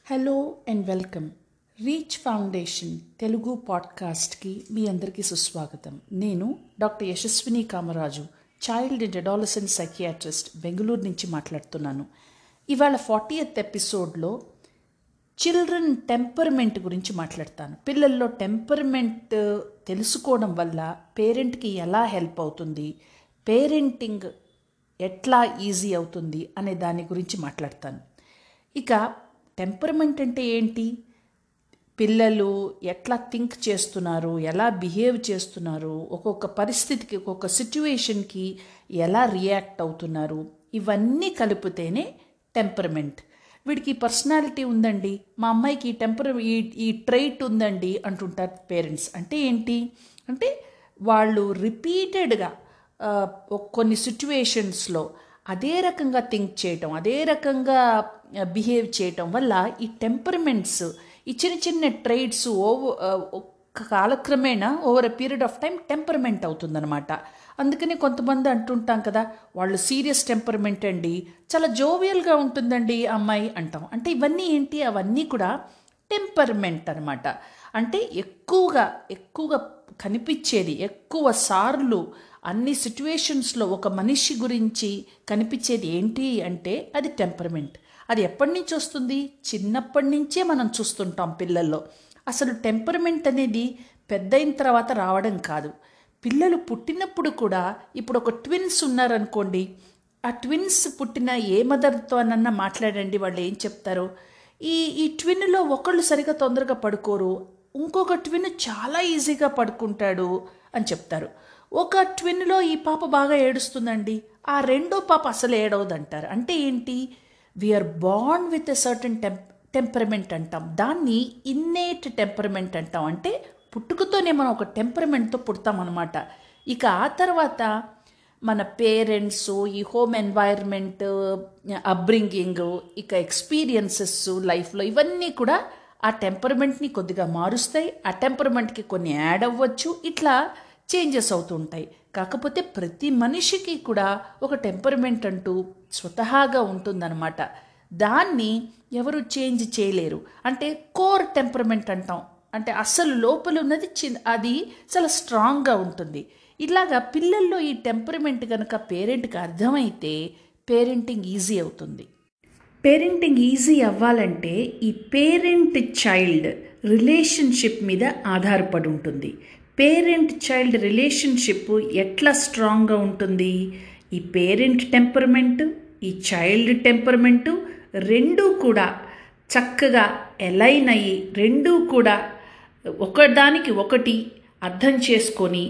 hello and welcome Reach Foundation Telugu పాడ్కాస్ట్కి మీ అందరికీ సుస్వాగతం నేను doctor Yashaswini Kamaraju child and adolescent psychiatrist Bengaluru నుంచి మాట్లాడుతున్నాను ఇవాళ ఫార్టీయత్ ఎపిసోడ్లో చిల్డ్రన్ టెంపర్మెంట్ గురించి మాట్లాడతాను పిల్లల్లో టెంపర్మెంట్ తెలుసుకోవడం వల్ల పేరెంట్కి ఎలా హెల్ప్ అవుతుంది పేరెంటింగ్ ఎట్లా ఈజీ అవుతుంది అనే దాని గురించి మాట్లాడతాను ఇక టెంపర్మెంట్ అంటే ఏంటి పిల్లలు ఎట్లా థింక్ చేస్తున్నారు ఎలా బిహేవ్ చేస్తున్నారు ఒక్కొక్క పరిస్థితికి ఒక్కొక్క సిచ్యువేషన్కి ఎలా రియాక్ట్ అవుతున్నారు ఇవన్నీ కలిపితేనే టెంపర్మెంట్ వీడికి పర్సనాలిటీ ఉందండి మా అమ్మాయికి ఈ టెంపర్ ఈ ఈ ట్రైట్ ఉందండి అంటుంటారు పేరెంట్స్ అంటే ఏంటి అంటే వాళ్ళు రిపీటెడ్గా కొన్ని సిచ్యువేషన్స్లో అదే రకంగా థింక్ చేయటం అదే రకంగా బిహేవ్ చేయటం వల్ల ఈ టెంపర్మెంట్స్ ఈ చిన్న చిన్న ట్రైట్స్ ఓవర్ ఒక కాలక్రమేణా over a period of time temperament అవుతుందన్నమాట అందుకని కొంతమంది అంటుంటాం కదా వాళ్ళు సీరియస్ టెంపర్మెంట్ అండి చాలా జోవియల్గా ఉంటుందండి అమ్మాయి అంటాం అంటే ఇవన్నీ ఏంటి అవన్నీ కూడా టెంపర్మెంట్ అనమాట అంటే ఎక్కువగా ఎక్కువగా కనిపించేది ఎక్కువ సార్లు అన్ని సిచ్యువేషన్స్లో ఒక మనిషి గురించి కనిపించేది ఏంటి అంటే అది టెంపర్మెంట్ అది ఎప్పటి నుంచి వస్తుంది చిన్నప్పటి నుంచే మనం చూస్తుంటాం పిల్లల్లో అసలు టెంపర్మెంట్ అనేది పెద్దయిన తర్వాత రావడం కాదు పిల్లలు పుట్టినప్పుడు కూడా ఇప్పుడు ఒక ట్విన్స్ ఉన్నారనుకోండి ఆ ట్విన్స్ పుట్టిన ఏ మదర్తో అన్న మాట్లాడండి వాళ్ళు ఏం చెప్తారు ఈ ఈ ట్విన్లో ఒకళ్ళు సరిగా తొందరగా పడుకోరు ఇంకొక ట్విన్ చాలా ఈజీగా పడుకుంటాడు అని చెప్తారు ఒక ట్విన్లో ఈ పాప బాగా ఏడుస్తుందండి ఆ రెండో పాప అసలు ఏడవదంటారు అంటే ఏంటి we are bond with a certain temp temperament అంటాం దాన్ని ఇన్నేట్ టెంపరమెంట్ అంటాం అంటే పుట్టుకతోనే మనం ఒక టెంపరమెంట్తో పుడతాం అనమాట ఇక ఆ తర్వాత మన పేరెంట్స్ ఈ హోమ్ ఎన్వైర్న్మెంట్ అబ్రింగింగ్ ఇక ఎక్స్పీరియన్సెస్ లైఫ్లో ఇవన్నీ కూడా ఆ టెంపరమెంట్ని కొద్దిగా మారుస్తాయి ఆ టెంపరమెంట్కి కొన్ని యాడ్ అవ్వచ్చు ఇట్లా చేంజెస్ అవుతుంటాయి కాకపోతే ప్రతి మనిషికి కూడా ఒక టెంపర్మెంట్ అంటూ స్వతహాగా ఉంటుందన్నమాట దాన్ని ఎవరు చేంజ్ చేయలేరు అంటే కోర్ టెంపర్మెంట్ అంటాం అంటే అసలు లోపల ఉన్నది చి అది చాలా స్ట్రాంగ్గా ఉంటుంది ఇలాగా పిల్లల్లో ఈ టెంపర్మెంట్ కనుక పేరెంట్కి అర్థమైతే పేరెంటింగ్ ఈజీ అవుతుంది పేరెంటింగ్ ఈజీ అవ్వాలంటే ఈ పేరెంట్ చైల్డ్ రిలేషన్షిప్ మీద ఆధారపడి ఉంటుంది పేరెంట్ చైల్డ్ రిలేషన్షిప్ ఎట్లా స్ట్రాంగ్గా ఉంటుంది ఈ పేరెంట్ టెంపర్మెంట్ ఈ చైల్డ్ టెంపర్మెంటు రెండూ కూడా చక్కగా ఎలైన్ అయ్యి రెండూ కూడా ఒకదానికి ఒకటి అర్థం చేసుకొని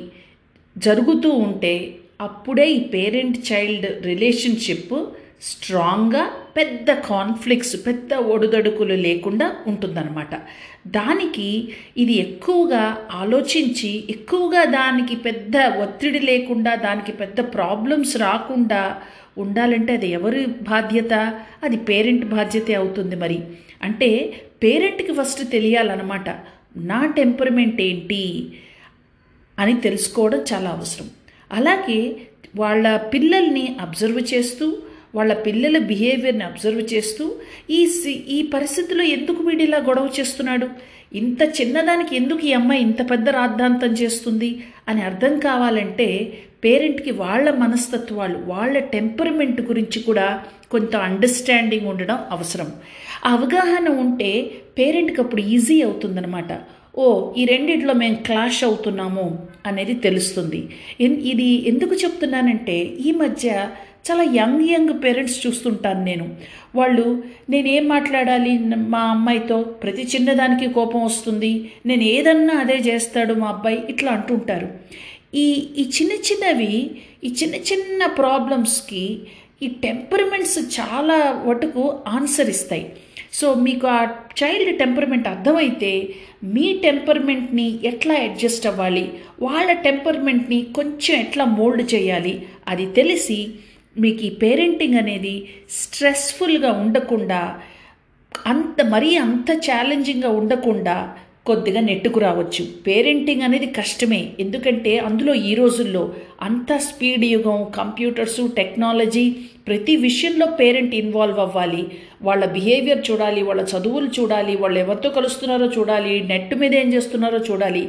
జరుగుతూ ఉంటే అప్పుడే ఈ పేరెంట్ చైల్డ్ రిలేషన్షిప్ స్ట్రాంగ్గా పెద్ద కాన్ఫ్లిక్ట్స్ పెద్ద ఒడుదడుకులు లేకుండా ఉంటుందన్నమాట దానికి ఇది ఎక్కువగా ఆలోచించి ఎక్కువగా దానికి పెద్ద ఒత్తిడి లేకుండా దానికి పెద్ద ప్రాబ్లమ్స్ రాకుండా ఉండాలంటే అది ఎవరి బాధ్యత అది పేరెంట్ బాధ్యతే అవుతుంది మరి అంటే పేరెంట్కి ఫస్ట్ తెలియాలన్నమాట నా టెంపర్మెంట్ ఏంటి అని తెలుసుకోవడం చాలా అవసరం అలాగే వాళ్ళ పిల్లల్ని అబ్జర్వ్ చేస్తూ వాళ్ళ పిల్లల బిహేవియర్ని అబ్జర్వ్ చేస్తూ ఈ ఈ పరిస్థితిలో ఎందుకు వీడు ఇలా గొడవ చేస్తున్నాడు ఇంత చిన్నదానికి ఎందుకు ఈ అమ్మాయి ఇంత పెద్ద రాద్ధాంతం చేస్తుంది అని అర్థం కావాలంటే పేరెంట్కి వాళ్ళ మనస్తత్వాలు వాళ్ళ టెంపర్మెంట్ గురించి కూడా కొంత అండర్స్టాండింగ్ ఉండడం అవసరం ఆ అవగాహన ఉంటే పేరెంట్కి అప్పుడు ఈజీ అవుతుందన్నమాట ఓ ఈ రెండిట్లో మేము క్లాష్ అవుతున్నాము అనేది తెలుస్తుంది ఇది ఎందుకు చెప్తున్నానంటే ఈ మధ్య చాలా యంగ్ యంగ్ పేరెంట్స్ చూస్తుంటాను నేను వాళ్ళు నేనేం మాట్లాడాలి మా అమ్మాయితో ప్రతి చిన్నదానికి కోపం వస్తుంది నేను ఏదన్నా అదే చేస్తాడు మా అబ్బాయి ఇట్లా అంటుంటారు ఈ ఈ చిన్న చిన్నవి ఈ చిన్న చిన్న ప్రాబ్లమ్స్కి ఈ టెంపర్మెంట్స్ చాలా వటుకు ఆన్సర్ ఇస్తాయి సో మీకు ఆ చైల్డ్ టెంపర్మెంట్ అర్థమైతే మీ టెంపర్మెంట్ని ఎట్లా అడ్జస్ట్ అవ్వాలి వాళ్ళ టెంపర్మెంట్ని కొంచెం ఎట్లా మోల్డ్ చేయాలి అది తెలిసి మీకు ఈ పేరెంటింగ్ అనేది స్ట్రెస్ఫుల్గా ఉండకుండా అంత మరీ అంత ఛాలెంజింగ్గా ఉండకుండా కొద్దిగా నెట్టుకు రావచ్చు పేరెంటింగ్ అనేది కష్టమే ఎందుకంటే అందులో ఈ రోజుల్లో అంత స్పీడ్ యుగం కంప్యూటర్స్ టెక్నాలజీ ప్రతి విషయంలో పేరెంట్ ఇన్వాల్వ్ అవ్వాలి వాళ్ళ బిహేవియర్ చూడాలి వాళ్ళ చదువులు చూడాలి వాళ్ళు ఎవరితో కలుస్తున్నారో చూడాలి నెట్ మీద ఏం చేస్తున్నారో చూడాలి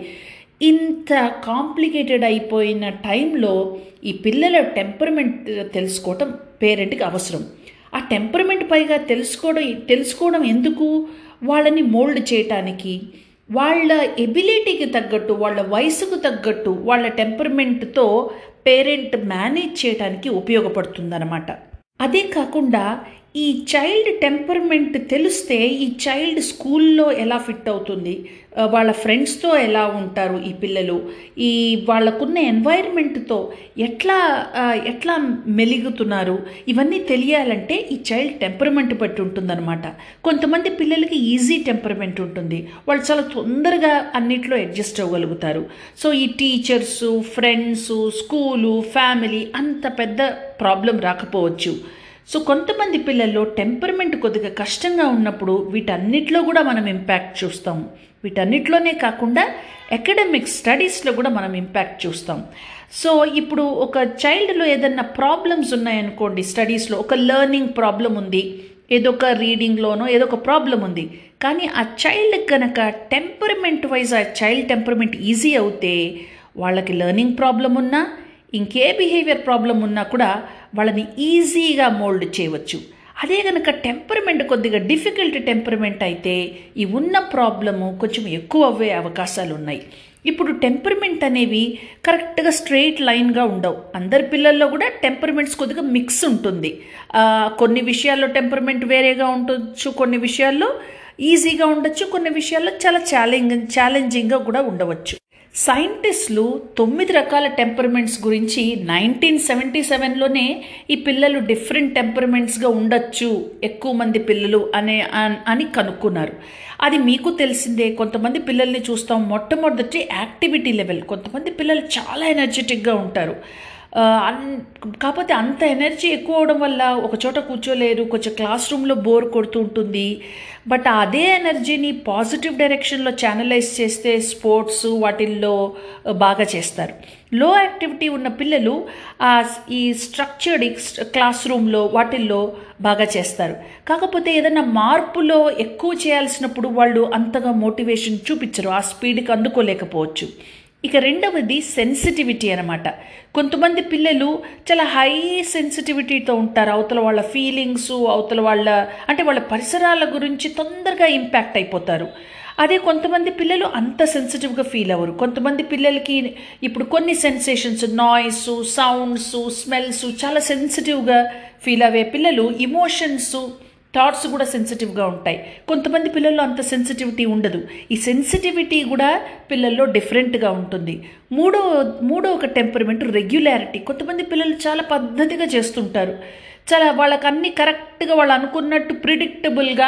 ఇంత కాంప్లికేటెడ్ అయిపోయిన టైంలో ఈ పిల్లల టెంపర్మెంట్ తెలుసుకోవటం పేరెంట్కి అవసరం ఆ టెంపర్మెంట్ పైగా తెలుసుకోవడం తెలుసుకోవడం ఎందుకు వాళ్ళని మోల్డ్ చేయటానికి వాళ్ళ ఎబిలిటీకి తగ్గట్టు వాళ్ళ వయసుకు తగ్గట్టు వాళ్ళ టెంపర్మెంట్తో పేరెంట్ మేనేజ్ చేయడానికి ఉపయోగపడుతుందన్నమాట అదే కాకుండా ఈ చైల్డ్ టెంపర్మెంట్ తెలిస్తే ఈ చైల్డ్ స్కూల్లో ఎలా ఫిట్ అవుతుంది ఆ, వాళ్ళ ఫ్రెండ్స్తో ఎలా ఉంటారు ఈ పిల్లలు ఈ వాళ్ళకున్న ఎన్వైర్న్మెంట్తో ఎట్లా ఆ, ఎట్లా మెలుగుతున్నారు ఇవన్నీ తెలియాలంటే ఈ చైల్డ్ టెంపర్మెంట్ బట్టి ఉంటుందన్నమాట కొంతమంది పిల్లలకి ఈజీ టెంపర్మెంట్ ఉంటుంది వాళ్ళు చాలా తొందరగా అన్నిట్లో అడ్జస్ట్ అవ్వగలుగుతారు సో ఈ టీచర్స్ ఫ్రెండ్స్ స్కూలు ఫ్యామిలీ అంత పెద్ద ప్రాబ్లం రాకపోవచ్చు సో కొంతమంది పిల్లల్లో టెంపర్మెంట్ కొద్దిగా కష్టంగా ఉన్నప్పుడు వీటన్నిటిలో కూడా మనం ఇంపాక్ట్ చూస్తాం వీటన్నిటిలోనే కాకుండా అకాడమిక్ స్టడీస్లో కూడా మనం ఇంపాక్ట్ చూస్తాం సో ఇప్పుడు ఒక చైల్డ్లో ఏదన్నా ప్రాబ్లమ్స్ ఉన్నాయనుకోండి స్టడీస్లో ఒక లెర్నింగ్ ప్రాబ్లం ఉంది ఏదో ఒక రీడింగ్లోనో ఏదో ఒక ప్రాబ్లం ఉంది కానీ ఆ చైల్డ్ కనుక టెంపర్మెంట్ వైజ్ ఆ చైల్డ్ టెంపర్మెంట్ ఈజీ అవుతే వాళ్ళకి లెర్నింగ్ ప్రాబ్లం ఉన్నా ఇంకే బిహేవియర్ ప్రాబ్లం ఉన్నా కూడా వాళ్ళని ఈజీగా మోల్డ్ చేయవచ్చు అదే కనుక టెంపర్మెంట్ కొద్దిగా డిఫికల్ట్ టెంపర్మెంట్ అయితే ఈ ఉన్న ప్రాబ్లము కొంచెం ఎక్కువ అవ్వే అవకాశాలు ఉన్నాయి ఇప్పుడు టెంపర్మెంట్ అనేవి కరెక్ట్గా స్ట్రెయిట్ లైన్గా ఉండవు అందరి పిల్లల్లో కూడా టెంపర్మెంట్స్ కొద్దిగా మిక్స్ ఉంటుంది ఆ, కొన్ని విషయాల్లో టెంపర్మెంట్ వేరేగా ఉండొచ్చు కొన్ని విషయాల్లో ఈజీగా ఉండొచ్చు కొన్ని విషయాల్లో చాలా ఛాలెంజ్ ఛాలెంజింగ్గా కూడా ఉండవచ్చు సైంటిస్టులు తొమ్మిది రకాల టెంపర్మెంట్స్ గురించి నైన్టీన్ సెవెంటీ సెవెన్లోనే ఈ పిల్లలు డిఫరెంట్ టెంపర్మెంట్స్గా ఉండొచ్చు ఎక్కువ మంది పిల్లలు అనే అన్- అని కనుక్కున్నారు అది మీకు తెలిసిందే కొంతమంది పిల్లల్ని చూస్తాం మొట్టమొదటి యాక్టివిటీ లెవెల్ కొంతమంది పిల్లలు చాలా ఎనర్జెటిక్గా ఉంటారు ఆ, అన్ కాకపోతే అంత ఎనర్జీ ఎక్కువ అవడం వల్ల ఒక చోట కూర్చోలేరు కొంచెం క్లాస్ రూమ్లో బోర్ కొడుతూ ఉంటుంది బట్ అదే ఎనర్జీని పాజిటివ్ డైరెక్షన్లో ఛానలైజ్ చేస్తే స్పోర్ట్స్ వాటిల్లో బాగా చేస్తారు లో యాక్టివిటీ ఉన్న పిల్లలు ఆ ఈ స్ట్రక్చర్డ్ క్లాస్ రూమ్లో వాటిల్లో బాగా చేస్తారు కాకపోతే ఏదైనా మార్పులో ఎక్కువ చేయాల్సినప్పుడు వాళ్ళు అంతగా మోటివేషన్ చూపించరు ఆ స్పీడ్కి అందుకోలేకపోవచ్చు ఇక రెండవది సెన్సిటివిటీ అనమాట కొంతమంది పిల్లలు చాలా హై సెన్సిటివిటీతో ఉంటారు అవతల వాళ్ళ ఫీలింగ్స్ అవతల వాళ్ళ అంటే వాళ్ళ పరిసరాల గురించి తొందరగా ఇంపాక్ట్ అయిపోతారు అదే కొంతమంది పిల్లలు అంత సెన్సిటివ్గా ఫీల్ అవ్వరు కొంతమంది పిల్లలకి ఇప్పుడు కొన్ని సెన్సేషన్స్ నాయిస్ సౌండ్స్ స్మెల్స్ చాలా సెన్సిటివ్గా ఫీల్ అయ్యే పిల్లలు ఇమోషన్స్ థాట్స్ కూడా సెన్సిటివ్గా ఉంటాయి కొంతమంది పిల్లల్లో అంత సెన్సిటివిటీ ఉండదు ఈ సెన్సిటివిటీ కూడా పిల్లల్లో డిఫరెంట్గా ఉంటుంది మూడో మూడో ఒక టెంపర్మెంట్ రెగ్యులారిటీ కొంతమంది పిల్లలు చాలా పద్ధతిగా చేస్తుంటారు చాలా వాళ్ళకి అన్ని కరెక్ట్గా వాళ్ళు అనుకున్నట్టు ప్రిడిక్టబుల్గా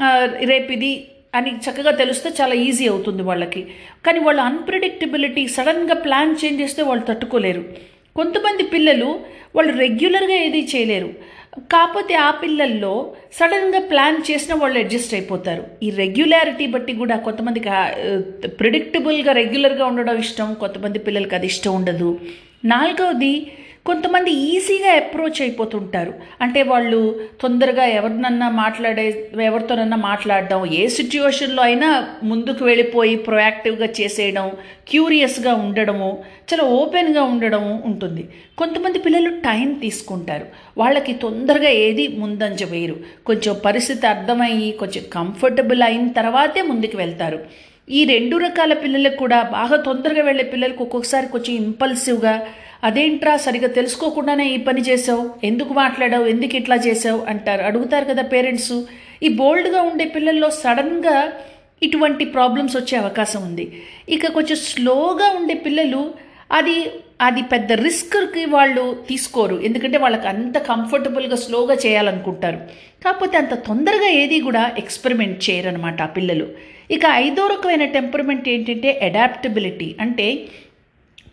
రేపు ఇది అని చక్కగా తెలిస్తే చాలా ఈజీ అవుతుంది వాళ్ళకి కానీ వాళ్ళ అన్ప్రిడిక్టబిలిటీ సడన్గా ప్లాన్ చేంజ్ చేస్తే వాళ్ళు తట్టుకోలేరు కొంతమంది పిల్లలు వాళ్ళు రెగ్యులర్గా ఏది చేయలేరు కాకపోతే ఆ పిల్లల్లో సడన్గా ప్లాన్ చేసిన వాళ్ళు అడ్జస్ట్ అయిపోతారు ఈ రెగ్యులారిటీ బట్టి కూడా కొంతమందికి ప్రిడిక్టబుల్గా రెగ్యులర్గా ఉండడం ఇష్టం కొంతమంది పిల్లలకి అది ఇష్టం ఉండదు నాలుగవది కొంతమంది ఈజీగా అప్రోచ్ అయిపోతుంటారు అంటే వాళ్ళు తొందరగా ఎవరినన్నా మాట్లాడే ఎవరితోనన్నా మాట్లాడడం ఏ సిచ్యువేషన్లో అయినా ముందుకు వెళ్ళిపోయి ప్రొయాక్టివ్గా చేసేయడం క్యూరియస్గా ఉండడము చాలా ఓపెన్గా ఉండడము ఉంటుంది కొంతమంది పిల్లలు టైం తీసుకుంటారు వాళ్ళకి తొందరగా ఏది ముందంజ వేయరు కొంచెం పరిస్థితి అర్థమయ్యి కొంచెం కంఫర్టబుల్ అయిన తర్వాతే ముందుకు వెళ్తారు ఈ రెండు రకాల పిల్లలకు కూడా బాగా తొందరగా వెళ్ళే పిల్లలకు ఒక్కొక్కసారి కొంచెం ఇంపల్సివ్గా అదేంట్రా సరిగా తెలుసుకోకుండానే ఈ పని చేసావు ఎందుకు మాట్లాడావు ఎందుకు ఇట్లా చేసావు అంటారు అడుగుతారు కదా పేరెంట్స్ ఈ బోల్డ్గా ఉండే పిల్లల్లో సడన్గా ఇటువంటి ప్రాబ్లమ్స్ వచ్చే అవకాశం ఉంది ఇక కొంచెం స్లోగా ఉండే పిల్లలు అది అది పెద్ద రిస్క్కి వాళ్ళు తీసుకోరు ఎందుకంటే వాళ్ళకి అంత కంఫర్టబుల్గా స్లోగా చేయాలనుకుంటారు కాకపోతే అంత తొందరగా ఏది కూడా ఎక్స్పెరిమెంట్ చేయరనమాట ఆ పిల్లలు ఇక ఐదో రకమైన టెంపర్మెంట్ ఏంటంటే అడాప్టబిలిటీ అంటే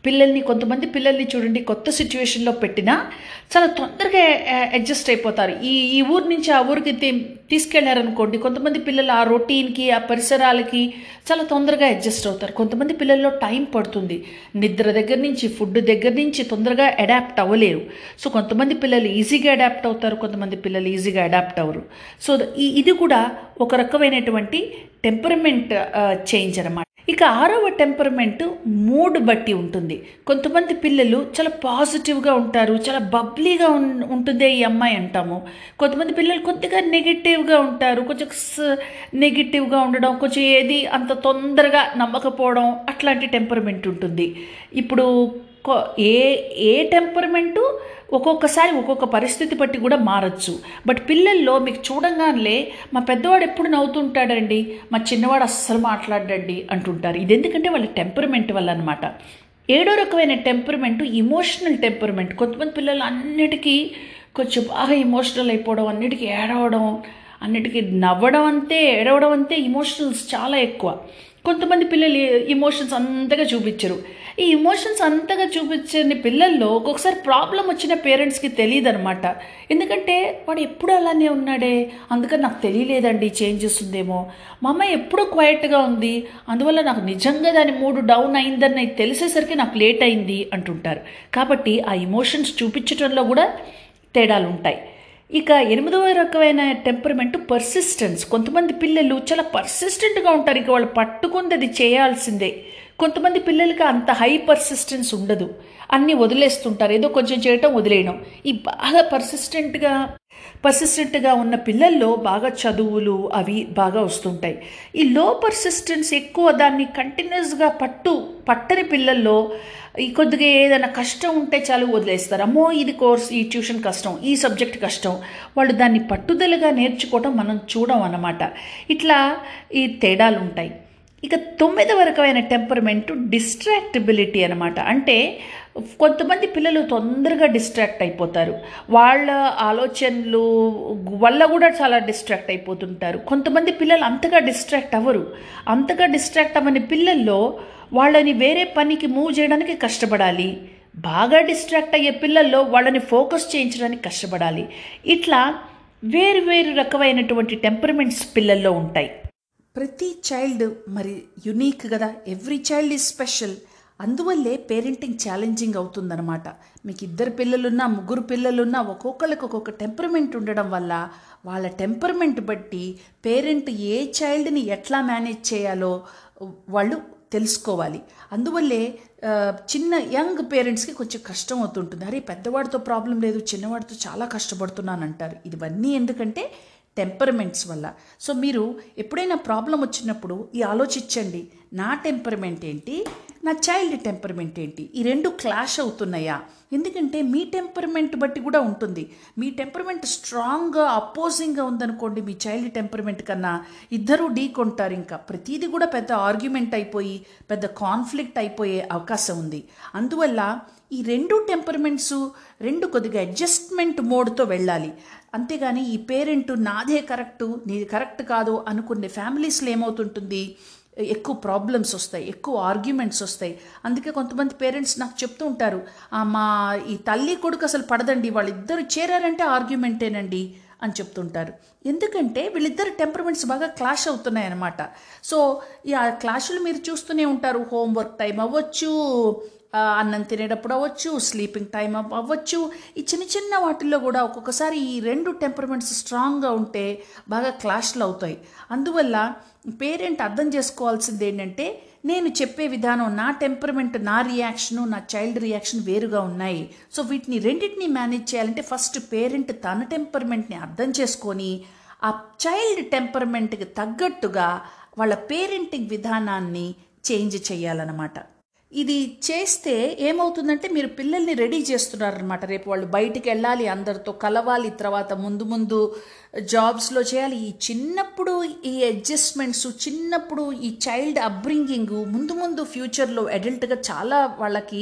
పిల్లల్ని కొంతమంది పిల్లల్ని చూడండి కొత్త సిచ్యువేషన్లో పెట్టినా చాలా తొందరగా అడ్జస్ట్ అయిపోతారు ఈ ఈ ఊరు నుంచి ఆ ఊరికి తీ- తీసుకెళ్లారనుకోండి కొంతమంది పిల్లలు ఆ రొటీన్కి ఆ పరిసరాలకి చాలా తొందరగా అడ్జస్ట్ అవుతారు కొంతమంది పిల్లల్లో టైం పడుతుంది నిద్ర దగ్గర నుంచి ఫుడ్ దగ్గర నుంచి తొందరగా అడాప్ట్ అవ్వలేరు సో కొంతమంది పిల్లలు ఈజీగా అడాప్ట్ అవుతారు కొంతమంది పిల్లలు ఈజీగా అడాప్ట్ అవ్వరు సో ఈ ఇది కూడా ఒక రకమైనటువంటి టెంపరమెంట్ చేంజ్ అనమాట ఇక ఆరవ టెంపరమెంట్ మూడ్ బట్టి ఉంటుంది కొంతమంది పిల్లలు చాలా పాజిటివ్గా ఉంటారు చాలా బబ్లీగా ఉన్ ఉంటుందే ఈ అమ్మాయి అంటాము కొంతమంది పిల్లలు కొద్దిగా నెగిటివ్గా ఉంటారు కొంచెం నెగిటివ్గా ఉండడం కొంచెం ఏది అంత తొందరగా నమ్మకపోవడం అట్లాంటి టెంపరమెంట్ ఉంటుంది ఇప్పుడు కొ- ఏ ఏ టెంపరమెంటు ఒక్కొక్కసారి ఒక్కొక్క పరిస్థితి బట్టి కూడా మారచ్చు బట్ పిల్లల్లో మీకు చూడంగానే మా పెద్దవాడు ఎప్పుడు నవ్వుతుంటాడండి మా చిన్నవాడు అస్సలు మాట్లాడండి అంటుంటారు ఇది ఎందుకంటే వాళ్ళ టెంపరమెంట్ వల్ల అనమాట ఏడో రకమైన టెంపరమెంట్ ఇమోషనల్ టెంపరమెంట్ కొంతమంది పిల్లలు అన్నిటికీ కొంచెం బాగా ఇమోషనల్ అయిపోవడం అన్నిటికీ ఏడవడం అన్నిటికీ నవ్వడం అంతే ఏడవడం అంతే ఇమోషనల్స్ చాలా ఎక్కువ కొంతమంది పిల్లలు ఇమోషన్స్ అంతగా చూపించరు ఈ ఇమోషన్స్ అంతగా చూపించని పిల్లల్లో ఒక్కొక్కసారి ప్రాబ్లం వచ్చిన పేరెంట్స్కి తెలియదు అనమాట ఎందుకంటే వాడు ఎప్పుడు అలానే ఉన్నాడే అందుకని నాకు తెలియలేదండి చేంజెస్ ఉందేమో మా అమ్మాయి ఎప్పుడూ క్వైట్గా ఉంది అందువల్ల నాకు నిజంగా దాని మూడు డౌన్ అయిందని నాకు తెలిసేసరికి నాకు లేట్ అయింది అంటుంటారు కాబట్టి ఆ ఇమోషన్స్ చూపించడంలో కూడా తేడాలు ఉంటాయి ఇక ఎనిమిదవ రకమైన టెంపర్మెంట్ పర్సిస్టెన్స్ కొంతమంది పిల్లలు చాలా పర్సిస్టెంట్గా ఉంటారు ఇక వాళ్ళు పట్టుకుంది అది చేయాల్సిందే కొంతమంది పిల్లలకి అంత హై పర్సిస్టెన్స్ ఉండదు అన్నీ వదిలేస్తుంటారు ఏదో కొంచెం చేయటం వదిలేయడం ఈ బాగా పర్సిస్టెంట్గా పర్సిస్టెంట్గా ఉన్న పిల్లల్లో బాగా చదువులు అవి బాగా వస్తుంటాయి ఈ లో పర్సిస్టెన్స్ ఎక్కువ దాన్ని కంటిన్యూస్గా పట్టు పట్టని పిల్లల్లో ఈ కొద్దిగా ఏదైనా కష్టం ఉంటే చాలు వదిలేస్తారు అమ్మో ఇది కోర్స్ ఈ ట్యూషన్ కష్టం ఈ సబ్జెక్ట్ కష్టం వాళ్ళు దాన్ని పట్టుదలగా నేర్చుకోవడం మనం చూడం అన్నమాట ఇట్లా ఈ తేడాలు ఉంటాయి ఇక తొమ్మిదవ రకమైన టెంపర్మెంట్ డిస్ట్రాక్టబిలిటీ అనమాట అంటే కొంతమంది పిల్లలు తొందరగా డిస్ట్రాక్ట్ అయిపోతారు వాళ్ళ ఆలోచనలు వల్ల కూడా చాలా డిస్ట్రాక్ట్ అయిపోతుంటారు కొంతమంది పిల్లలు అంతగా డిస్ట్రాక్ట్ అవ్వరు అంతగా డిస్ట్రాక్ట్ అవ్వని పిల్లల్లో వాళ్ళని వేరే పనికి మూవ్ చేయడానికి కష్టపడాలి బాగా డిస్ట్రాక్ట్ అయ్యే పిల్లల్లో వాళ్ళని ఫోకస్ చేయించడానికి కష్టపడాలి ఇట్లా వేరు వేరు రకమైనటువంటి టెంపర్మెంట్స్ పిల్లల్లో ఉంటాయి ప్రతి చైల్డ్ మరి యునీక్ కదా ఎవ్రీ చైల్డ్ ఈజ్ స్పెషల్ అందువల్లే పేరెంటింగ్ ఛాలెంజింగ్ అవుతుందన్నమాట మీకు ఇద్దరు పిల్లలున్నా ముగ్గురు పిల్లలున్నా ఒక్కొక్కరికి ఒక్కొక్క టెంపర్మెంట్ ఉండడం వల్ల వాళ్ళ టెంపర్మెంట్ బట్టి పేరెంట్ ఏ చైల్డ్ని ఎట్లా మేనేజ్ చేయాలో వాళ్ళు తెలుసుకోవాలి అందువల్లే ఆ, చిన్న యంగ్ పేరెంట్స్కి కొంచెం కష్టం అవుతుంటుంది అరే పెద్దవాడితో ప్రాబ్లం లేదు చిన్నవాడితో చాలా కష్టపడుతున్నాను అంటారు ఇవన్నీ ఎందుకంటే టెంపర్మెంట్స్ వల్ల సో మీరు ఎప్పుడైనా ప్రాబ్లం వచ్చినప్పుడు ఈ ఆలోచించండి నా టెంపర్మెంట్ ఏంటి నా చైల్డ్ టెంపర్మెంట్ ఏంటి ఈ రెండు క్లాష్ అవుతున్నాయా ఎందుకంటే మీ టెంపర్మెంట్ బట్టి కూడా ఉంటుంది మీ టెంపర్మెంట్ స్ట్రాంగ్గా అపోజింగ్గా ఉందనుకోండి మీ చైల్డ్ టెంపర్మెంట్ కన్నా ఇద్దరూ ఢీ కొంటారు ఇంకా ప్రతిదీ కూడా పెద్ద ఆర్గ్యుమెంట్ అయిపోయి పెద్ద కాన్ఫ్లిక్ట్ అయిపోయే అవకాశం ఉంది అందువల్ల ఈ రెండు టెంపర్మెంట్స్ రెండు కొద్దిగా అడ్జస్ట్మెంట్ మోడ్తో వెళ్ళాలి అంతేగాని ఈ పేరెంట్ నాదే కరెక్టు నీది కరెక్ట్ కాదు అనుకునే ఫ్యామిలీస్లో ఏమవుతుంటుంది ఎక్కువ ప్రాబ్లమ్స్ వస్తాయి ఎక్కువ ఆర్గ్యుమెంట్స్ వస్తాయి అందుకే కొంతమంది పేరెంట్స్ నాకు చెప్తూ ఉంటారు "ఆ, మా ఈ తల్లి కొడుకు అసలు పడదండి వాళ్ళిద్దరు చేరారంటే ఆర్గ్యుమెంటేనండి అని చెప్తుంటారు ఎందుకంటే వీళ్ళిద్దరు టెంపర్మెంట్స్ బాగా క్లాష్ అవుతున్నాయి అన్నమాట సో ఈ ఆ క్లాషులు మీరు చూస్తూనే ఉంటారు హోంవర్క్ టైం అవ్వచ్చు ఆ, అన్నం తినేటప్పుడు అవ్వచ్చు స్లీపింగ్ టైం అవ్వచ్చు ఈ చిన్న చిన్న వాటిల్లో కూడా ఒక్కొక్కసారి ఈ రెండు టెంపర్మెంట్స్ స్ట్రాంగ్గా ఉంటే బాగా క్లాష్లు అవుతాయి అందువల్ల పేరెంట్ అర్థం చేసుకోవాల్సింది ఏంటంటే నేను చెప్పే విధానం నా టెంపర్మెంట్ నా రియాక్షను నా చైల్డ్ రియాక్షన్ వేరుగా ఉన్నాయి సో వీటిని రెండింటిని మేనేజ్ చేయాలంటే ఫస్ట్ పేరెంట్ తన టెంపర్మెంట్ని అర్థం చేసుకొని ఆ చైల్డ్ టెంపర్మెంట్కి తగ్గట్టుగా వాళ్ళ పేరెంటింగ్ విధానాన్ని చేంజ్ చేయాలన్నమాట ఇది చేస్తే ఏమవుతుందంటే మీరు పిల్లల్ని రెడీ చేస్తున్నారనమాట రేపు వాళ్ళు బయటికి వెళ్ళాలి అందరితో కలవాలి తర్వాత ముందు ముందు జాబ్స్లో చేయాలి ఈ చిన్నప్పుడు ఈ అడ్జస్ట్మెంట్స్ చిన్నప్పుడు ఈ చైల్డ్ అప్బ్రింగింగ్ ముందు ముందు ఫ్యూచర్లో అడల్ట్గా చాలా వాళ్ళకి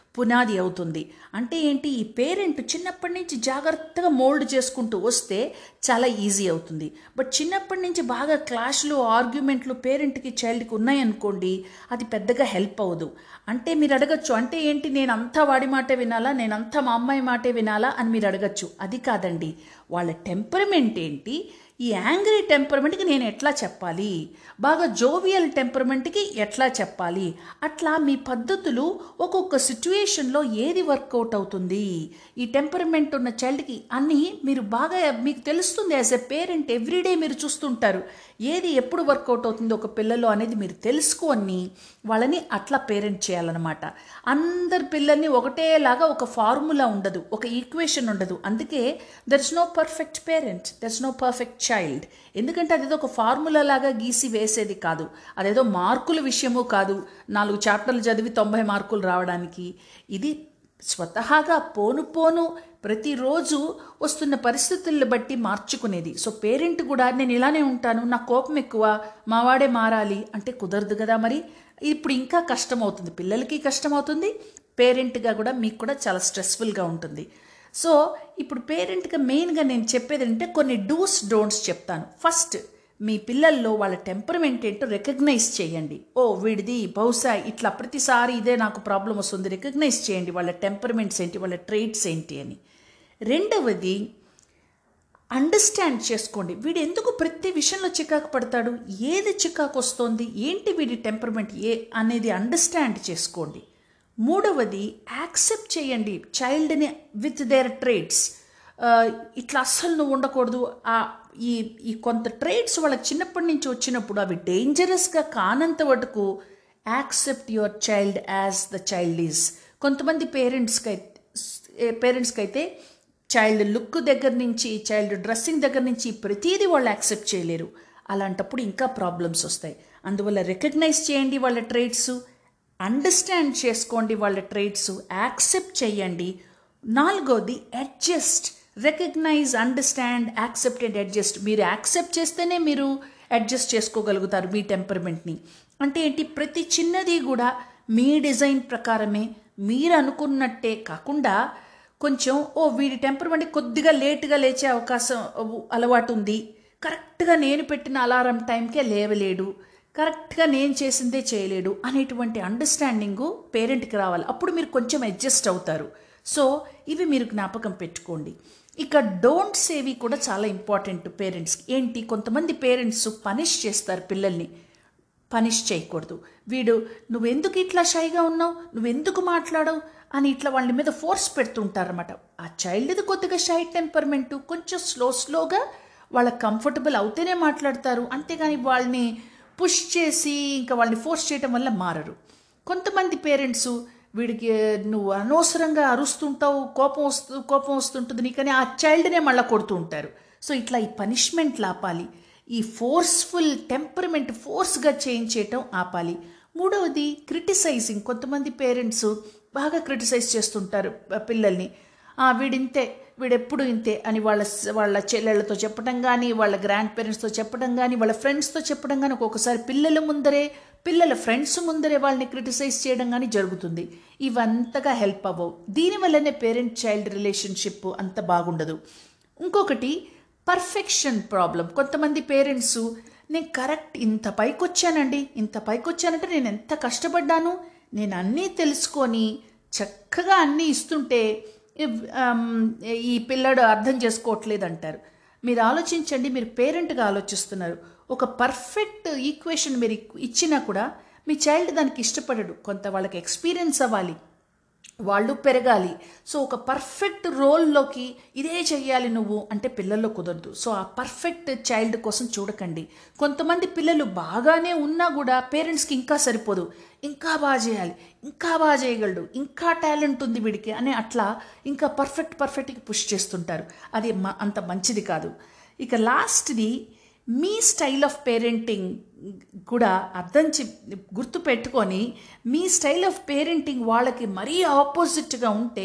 పునాది అవుతుంది అంటే ఏంటి ఈ పేరెంట్ చిన్నప్పటి నుంచి జాగ్రత్తగా మోల్డ్ చేసుకుంటూ వస్తే చాలా ఈజీ అవుతుంది బట్ చిన్నప్పటి నుంచి బాగా క్లాష్లు ఆర్గ్యుమెంట్లు పేరెంట్కి చైల్డ్కి ఉన్నాయనుకోండి అది పెద్దగా హెల్ప్ అవ్వదు అంటే మీరు అడగచ్చు అంటే ఏంటి నేను అంతా వాడి మాటే వినాలా నేను అంతా మా అమ్మాయి మాటే వినాలా అని మీరు అడగచ్చు అది కాదండి వాళ్ళ టెంపరమెంట్ ఏంటి ఈ యాంగ్రీ టెంపరమెంట్కి నేను ఎట్లా చెప్పాలి బాగా జోవియల్ టెంపరమెంట్కి ఎట్లా చెప్పాలి అట్లా మీ పద్ధతులు ఒక్కొక్క సిచ్యువేషన్లో ఏది వర్కౌట్ అవుతుంది ఈ టెంపరమెంట్ ఉన్న చైల్డ్కి అన్నీ మీరు బాగా మీకు తెలుస్తుంది యాజ్ ఎ పేరెంట్ ఎవ్రీడే మీరు చూస్తుంటారు ఏది ఎప్పుడు వర్కౌట్ అవుతుంది ఒక పిల్లలో అనేది మీరు తెలుసుకొని వాళ్ళని అట్లా పేరెంట్ చేయాలన్నమాట అందరి పిల్లల్ని ఒకటేలాగా ఒక ఫార్ములా ఉండదు ఒక ఈక్వేషన్ ఉండదు అందుకే there is no perfect parent there is no perfect child ఎందుకంటే అదేదో ఒక ఫార్ములా లాగా గీసి వేసేది కాదు అదేదో మార్కుల విషయము కాదు నాలుగు చాప్టర్లు చదివి తొంభై మార్కులు రావడానికి ఇది స్వతహాగా పోను పోను ప్రతిరోజు వస్తున్న పరిస్థితులను బట్టి మార్చుకునేది సో పేరెంట్ కూడా నేను ఇలానే ఉంటాను నా కోపం ఎక్కువ మావాడే మారాలి అంటే కుదరదు కదా మరి ఇప్పుడు ఇంకా కష్టం అవుతుంది పిల్లలకి కష్టం అవుతుంది పేరెంట్గా కూడా మీకు కూడా చాలా స్ట్రెస్ఫుల్గా ఉంటుంది సో ఇప్పుడు పేరెంట్గా మెయిన్గా నేను చెప్పేది అంటే కొన్ని డూస్ డోంట్స్ చెప్తాను ఫస్ట్ మీ పిల్లల్లో వాళ్ళ టెంపరమెంట్ ఏంటో రికగ్నైజ్ చేయండి ఓ వీడిది బహుశా ఇట్లా ప్రతిసారి ఇదే నాకు ప్రాబ్లం వస్తుంది రికగ్నైజ్ చేయండి వాళ్ళ టెంపరమెంట్స్ ఏంటి వాళ్ళ ట్రేట్స్ ఏంటి అని రెండవది అండర్స్టాండ్ చేసుకోండి వీడు ఎందుకు ప్రతి విషయంలో చికాకు పడతాడు ఏది చికాకు వస్తోంది ఏంటి వీడి టెంపరమెంట్ ఏ అనేది అండర్స్టాండ్ చేసుకోండి మూడవది యాక్సెప్ట్ చేయండి చైల్డ్ని విత్ దేర్ ట్రేడ్స్ ఇట్లా అస్సలు నువ్వు ఉండకూడదు ఆ ఈ ఈ కొంత ట్రేడ్స్ వాళ్ళకి చిన్నప్పటి నుంచి వచ్చినప్పుడు అవి డేంజరస్గా కానంత వరకు accept your child as the child is కొంతమంది పేరెంట్స్కి అయితే పేరెంట్స్కి అయితే చైల్డ్ లుక్ దగ్గర నుంచి చైల్డ్ డ్రెస్సింగ్ దగ్గర నుంచి ప్రతిదీ వాళ్ళు యాక్సెప్ట్ చేయలేరు అలాంటప్పుడు ఇంకా ప్రాబ్లమ్స్ వస్తాయి అందువల్ల రికగ్నైజ్ చేయండి వాళ్ళ ట్రేడ్స్ అండర్స్టాండ్ చేసుకోండి వాళ్ళ ట్రేడ్స్ యాక్సెప్ట్ చేయండి నాలుగోది adjust recognise understand accept and adjust మీరు యాక్సెప్ట్ చేస్తేనే మీరు అడ్జస్ట్ చేసుకోగలుగుతారు మీ టెంపర్మెంట్ని అంటే ఏంటి ప్రతి చిన్నది కూడా మీ డిజైన్ ప్రకారమే మీరు అనుకున్నట్టే కాకుండా కొంచెం ఓ వీడి టెంపర్మెంట్ కొద్దిగా లేటుగా లేచే అవకాశం అలవాటు ఉంది కరెక్ట్గా నేను పెట్టిన అలారం టైంకే లేవలేడు కరెక్ట్గా నేను చేసిందే చేయలేడు అనేటువంటి అండర్స్టాండింగు పేరెంట్కి రావాలి అప్పుడు మీరు కొంచెం అడ్జస్ట్ అవుతారు సో ఇవి మీరు జ్ఞాపకం పెట్టుకోండి ఇక డోంట్ సేవి కూడా చాలా ఇంపార్టెంట్ పేరెంట్స్కి ఏంటి కొంతమంది పేరెంట్స్ పనిష్ చేస్తారు పిల్లల్ని పనిష్ చేయకూడదు వీడు నువ్వెందుకు ఇట్లా షైగా ఉన్నావు నువ్వెందుకు మాట్లాడవు అని ఇట్లా వాళ్ళ మీద ఫోర్స్ పెడుతుంటారన్నమాట ఆ చైల్డ్ది కొద్దిగా షై టెంపర్మెంటు కొంచెం స్లో స్లోగా వాళ్ళకి కంఫర్టబుల్ అవుతేనే మాట్లాడతారు అంతేగాని వాళ్ళని పుష్ చేసి ఇంకా వాళ్ళని ఫోర్స్ చేయటం వల్ల మారరు కొంతమంది పేరెంట్స్ వీడికి నువ్వు అనవసరంగా అరుస్తుంటావు కోపం వస్తు కోపం వస్తుంటుంది నీకని ఆ చైల్డ్నే మళ్ళీ కొడుతూ ఉంటారు సో ఇట్లా ఈ పనిష్మెంట్లు ఆపాలి ఈ ఫోర్స్ఫుల్ టెంపర్మెంట్ ఫోర్స్గా చేంజ్ చేయటం ఆపాలి మూడవది క్రిటిసైజింగ్ కొంతమంది పేరెంట్స్ బాగా క్రిటిసైజ్ చేస్తుంటారు పిల్లల్ని వీడింతే వీడెప్పుడు ఇంతే అని వాళ్ళ వాళ్ళ చెల్లెళ్ళతో చెప్పడం కానీ వాళ్ళ గ్రాండ్ పేరెంట్స్తో చెప్పడం కానీ వాళ్ళ ఫ్రెండ్స్తో చెప్పడం కానీ ఒక్కొక్కసారి పిల్లల ముందరే పిల్లల ఫ్రెండ్స్ ముందరే వాళ్ళని క్రిటిసైజ్ చేయడం కానీ జరుగుతుంది ఇవంతగా హెల్ప్ అవ్వవు దీనివల్లనే పేరెంట్ చైల్డ్ రిలేషన్షిప్ అంత బాగుండదు ఇంకొకటి పర్ఫెక్షన్ ప్రాబ్లం కొంతమంది పేరెంట్స్ నేను కరెక్ట్ ఇంత పైకి వచ్చానండి ఇంత పైకి వచ్చానంటే నేను ఎంత కష్టపడ్డాను నేను అన్నీ తెలుసుకొని చక్కగా అన్నీ ఇస్తుంటే ఈ పిల్లడు అర్థం చేసుకోవట్లేదు అంటారు మీరు ఆలోచించండి మీరు పేరెంట్గా ఆలోచిస్తున్నారు ఒక పర్ఫెక్ట్ ఈక్వేషన్ మీరు ఇచ్చినా కూడా మీ చైల్డ్ దానికి ఇష్టపడడు కొంత వాళ్ళకి ఎక్స్పీరియన్స్ అవ్వాలి వాళ్ళు పెరగాలి సో ఒక పర్ఫెక్ట్ రోల్లోకి ఇదే చెయ్యాలి నువ్వు అంటే పిల్లల్లో కుదరదు సో ఆ పర్ఫెక్ట్ చైల్డ్ కోసం చూడకండి కొంతమంది పిల్లలు బాగానే ఉన్నా కూడా పేరెంట్స్కి ఇంకా సరిపోదు ఇంకా బాగా చేయాలి ఇంకా బాగా చేయగలడు ఇంకా టాలెంట్ ఉంది వీడికి అని అట్లా ఇంకా పర్ఫెక్ట్ పర్ఫెక్ట్కి పుష్ చేస్తుంటారు అది అంత మంచిది కాదు ఇక లాస్ట్ది మీ స్టైల్ ఆఫ్ పేరెంటింగ్ కూడా అర్థం చె గుర్తు పెట్టుకొని మీ స్టైల్ ఆఫ్ పేరెంటింగ్ వాళ్ళకి మరీ ఆపోజిట్గా ఉంటే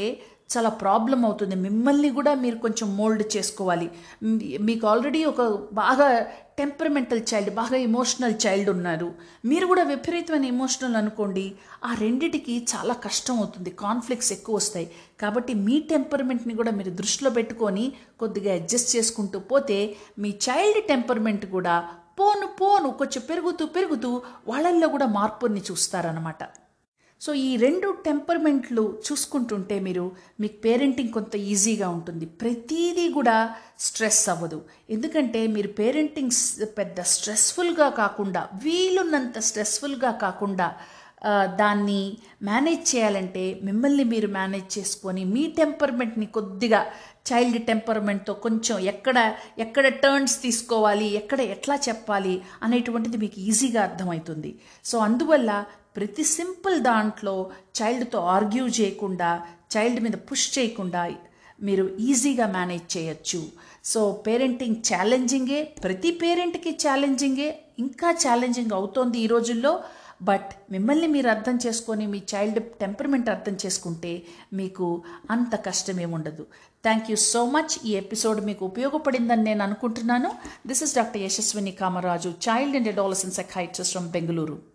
చాలా ప్రాబ్లం అవుతుంది మిమ్మల్ని కూడా మీరు కొంచెం మోల్డ్ చేసుకోవాలి మీ- మీకు ఆల్రెడీ ఒక బాగా టెంపరమెంటల్ చైల్డ్ బాగా ఎమోషనల్ చైల్డ్ ఉన్నారు మీరు కూడా విపరీతమైన ఎమోషనల్ అనుకోండి ఆ రెండిటికి చాలా కష్టం అవుతుంది కాన్ఫ్లిక్ట్స్ ఎక్కువ వస్తాయి కాబట్టి మీ టెంపర్మెంట్ని కూడా మీరు దృష్టిలో పెట్టుకొని కొద్దిగా అడ్జస్ట్ చేసుకుంటూ పోతే మీ చైల్డ్ టెంపర్మెంట్ కూడా పోను పోను కొంచెం పెరుగుతూ పెరుగుతూ వాళ్ళల్లో కూడా మార్పుని చూస్తారనమాట సో ఈ రెండు టెంపర్మెంట్లు చూసుకుంటుంటే మీరు మీకు పేరెంటింగ్ కొంత ఈజీగా ఉంటుంది ప్రతిదీ కూడా స్ట్రెస్ అవ్వదు ఎందుకంటే మీరు పేరెంటింగ్ స్- పెద్ద స్ట్రెస్ఫుల్గా కాకుండా వీలున్నంత స్ట్రెస్ఫుల్గా కాకుండా ఆ, దాన్ని మేనేజ్ చేయాలంటే మిమ్మల్ని మీరు మేనేజ్ చేసుకొని మీ టెంపర్మెంట్ని కొద్దిగా చైల్డ్ టెంపర్మెంట్తో కొంచెం ఎక్కడ ఎక్కడ టర్న్స్ తీసుకోవాలి ఎక్కడ ఎట్లా చెప్పాలి అనేటువంటిది మీకు ఈజీగా అర్థమవుతుంది సో అందువల్ల ప్రతి సింపుల్ దాంట్లో చైల్డ్తో ఆర్గ్యూ చేయకుండా చైల్డ్ మీద పుష్ చేయకుండా మీరు ఈజీగా మేనేజ్ చేయొచ్చు సో పేరెంటింగ్ ఛాలెంజింగే ప్రతి పేరెంట్కి ఛాలెంజింగే ఇంకా ఛాలెంజింగ్ అవుతోంది ఈ రోజుల్లో బట్ మిమ్మల్ని మీరు అర్థం చేసుకొని మీ చైల్డ్ టెంపర్మెంట్ అర్థం చేసుకుంటే మీకు అంత కష్టమేమి ఉండదు థ్యాంక్ యూ సో మచ్ ఈ ఎపిసోడ్ మీకు ఉపయోగపడిందని నేను అనుకుంటున్నాను this is doctor Yashaswini Kamaraju child and adolescent psychiatrist from Bengaluru